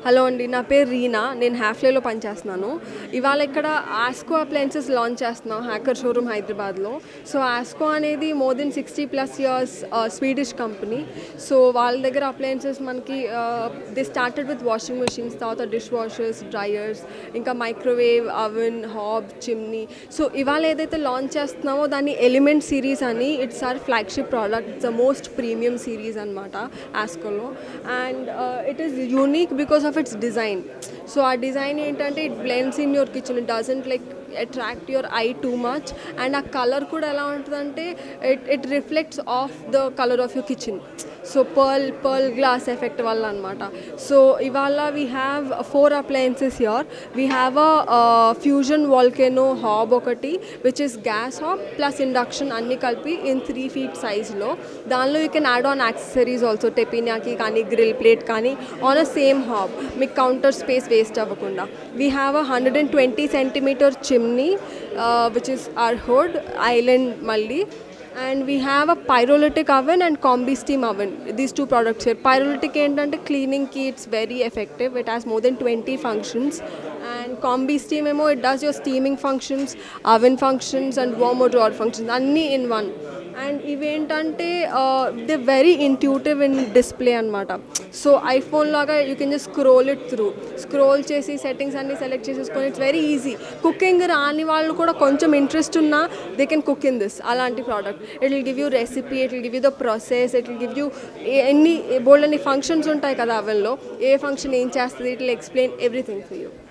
hello అండి నా పేరు రీనా నేను హ్యాఫ్లేలో పనిచేస్తున్నాను ఇవాళ ఇక్కడ ఆస్కో అప్లయన్సెస్ లాంచ్ చేస్తున్నాం హ్యాకర్ షోరూమ్ హైదరాబాద్లో సో ఆస్కో అనేది more than sixty plus years Swedish company so వాళ్ళ దగ్గర అప్లయన్సెస్ మనకి the started with washing machines తర్వాత డిష్ వాషర్స్ డ్రైయర్స్ ఇంకా microwave oven hob chimney so ఇవాళ ఏదైతే లాంచ్ చేస్తున్నామో దాన్ని ఎలిమెంట్ సిరీస్ అని it's our flagship product it's the most premium series అనమాట ఆస్కోలో and it is unique because of its design so ఆ డిజైన్ ఏంటంటే it blends in your kitchen it doesn't like attract your eye too much and uh colour కూడా ఎలా ఉంటుందంటే it it reflects off the colour of your kitchen so pearl pearl glass effect వల్ల అనమాట so ఇవాళ we have four appliances here we have a fusion volcano hob ఒకటి which is gas hob plus induction అన్ని కలిపి in three feet సైజ్లో దానిలో you can add on accessories also టెపినియాకి కానీ grill plate కానీ ఆన్ అ సేమ్ హాబ్ మీకు counter space waste అవ్వకుండా we have a hundred and twenty centimetre chimney which is our hood island మళ్ళీ and we have a pyrolytic oven and combi steam oven these two products here pyrolytic ఏంటంటే క్లీనింగ్కి it's very effective it has more than twenty functions and combi steam ఏమో it does your steaming functions oven functions and warm drawer functions అన్నీ in one and ఇవేంటంటే they very intuitive in display అనమాట so iPhone లాగా you can just scroll it through scroll చేసి settings అన్ని select చేసేసుకొని it's very easy cooking రాని వాళ్ళు కూడా కొంచెం ఇంట్రెస్ట్ ఉన్నా they can cook in this అలాంటి product it will give you recipe it will give you the process it will give you ఎన్ని బోల్డ్ అన్ని ఫంక్షన్స్ ఉంటాయి కదా అవెన్లో ఏ ఫంక్షన్ ఏం చేస్తుంది it will explain everything for you